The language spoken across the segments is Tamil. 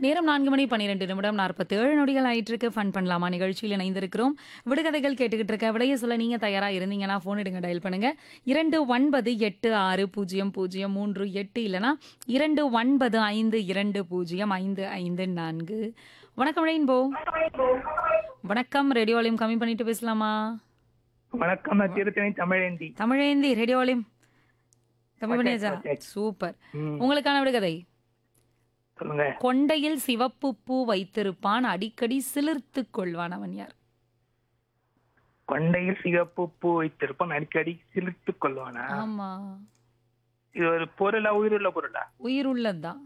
நேரம் நான்கு மணி பன்னிரெண்டு நிமிடம் நாற்பத்தேழு நொடிகள் ஆயிட்டு இருக்கு ஃபன் பண்ணலாமா நிகழ்ச்சியில் இணைந்திருக்கிறோம் விடுகதைகள் கேட்டுக்கிட்டு இருக்க விடைய சொல்ல நீங்க தயாரா இருந்தீங்கன்னா ஃபோன் எடுங்க டயல் பண்ணுங்க இரண்டு ஒன்பது எட்டு ஆறு பூஜ்ஜியம் பூஜ்ஜியம் மூன்று எட்டு இல்லைனா இரண்டு ஒன்பது ஐந்து இரண்டு பூஜ்ஜியம் ஐந்து ஐந்து நான்கு வணக்கம் ரெயின்போ வணக்கம் ரேடியோ வால்யூம் கம்மி பண்ணிட்டு பேசலாமா வணக்கம் நான் திருத்தணி தமிழேந்தி தமிழேந்தி ரேடியோ வால்யூம் கம்மி பண்ணியாச்சா சூப்பர் ம், உங்களுக்கான விடுகதை சொல்லுங்க கொண்டையில் சிவப்பு பூ வைத்திருப்பான் அடிக்கடி சிலிர்த்துக் கொள்வான் அவன் யார் கொண்டையில் சிகப்பு பூ வைத்திருப்பான் அடிக்கடி சிலிர்த்துக் கொள்வானா ஆமா இது ஒரு பொருளா உயிருள்ள பொருளா உயிர் உள்ளதுதான்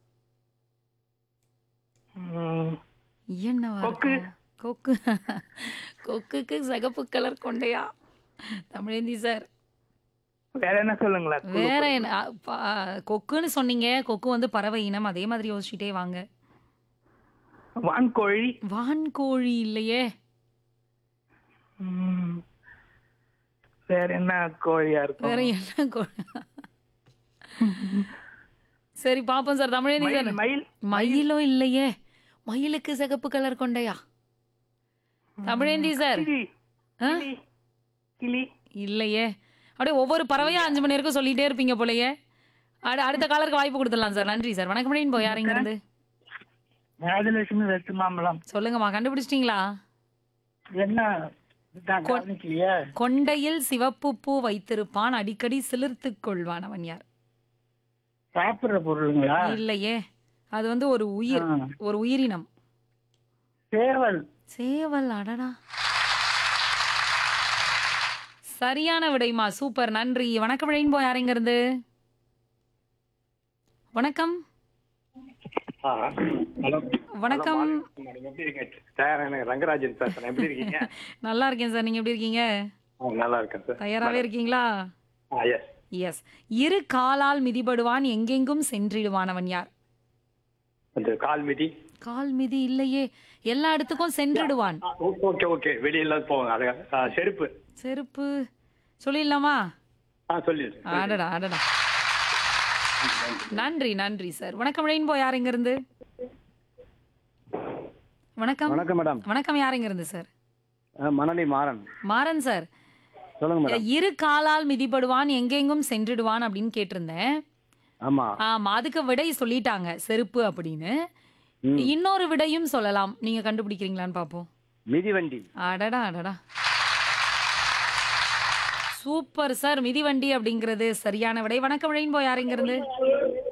ம், என்னவா கொக்கு. இருக்கும்? கொக்கு கொக்குக்கு சிகப்பு கலர் கொண்டையா தமிழேந்தி சார் வேற என்ன சொல்லுங்களா வேற என்ன அ, ப- அ, கொக்குன்னு சொன்னீங்க கொக்கு வந்து பறவை இனம் அதே மாதிரி யோசிச்சுட்டே வாங்க வான்கோழி வான்கோழி இல்லையே ம், வேற என்ன கோழியா வேற இருக்கும் என்ன கோழி சரி பாப்போம் சார் தமிழேந்தி சார் மயில் மயில் மயிலும் இல்லையே மயிலுக்கு சிகப்பு கலர் கொண்டையா தமிழேந்தி சார் கிளி ஆ? கிளி, கிளி இல்லையே அப்படியே ஒவ்வொரு பறவையா அஞ்சு மணி வரைக்கும் சொல்லிட்டே இருப்பீங்க போலயே அடு- அடுத்த காலருக்கு வாய்ப்பு கொடுத்துடலாம் சார் நன்றி சார் வணக்கம் மணின்னு போய் யாருங்க இருந்து ராஜலட்சுமி வெட்டு மாம்பழம் சொல்லுங்கம்மா கண்டுபிடிச்சிட்டீங்களா என்ன நான் கவனிக்கலையே கொண்டையில் சிவப்பு பூ வைத்திருப்பான் அடிக்கடி சிலிர்த்துக் கொள்வான் அவன் யார் சாப்பிடுற பொருளுங்களா இல்லையே அது வந்து ஒரு உயிர் ஆ. ஒரு உயிரினம் சேவல் சேவல் அடடா சரியான விடைமா சூப்பர் நன்றி வணக்கம் ரெயின்போ யாருங்க இருந்து வணக்கம் ஹலோ வணக்கம் மேடம் எப்படி இருக்கீங்க சார் எனக்கு ரங்கராஜன் பேசுறேன் எப்படி இருக்கீங்க நல்லா இருக்கேன் சார் நீங்க எப்படி இருக்கீங்க ஆ, நல்லா இருக்கேன் சார் தயாராவே இருக்கீங்களா ஆ எஸ் எஸ் இரு காலால் மிதிபடுவான் எங்கெங்கும் சென்றிடுவான் அவன் யார் அந்த கால் மிதி கால் மிதி இல்லையே எல்லா இடத்துக்கும் சென்றிடுவான் ஆ, ஓ- ஓகே ஓகே வெளியில போவாங்க அது ஆ, செருப்பு செருப்பு சொல்லிடலாமா ஆ சொல்லி அடடா அடடா நன்றி நன்றி சார் வணக்கம் ரெயின்போ யார் இங்க இருந்து வணக்கம் வணக்கம் மேடம் வணக்கம் யார் இங்க இருந்து சார் அஹ் மணலி மாறன் மாறன் சார் சொல்லுங்க மேடம் இரு காலால் மிதிபடுவான் எங்கெங்கும் சென்றிடுவான் அப்படின்னு கேட்டிருந்தேன் ஆமா ஆமா அதுக்கு விடை சொல்லிட்டாங்க செருப்பு அப்படின்னு ம். இன்னொரு விடையும் சொல்லலாம் நீங்க கண்டுபிடிக்கிறீங்களான்னு பாப்போம் மிதிவண்டி அடடா அடடா சூப்பர் சார் மிதிவண்டி அப்படிங்கிறது சரியான விடை வணக்கம் ரெயின்போ யார் இங்க இருந்து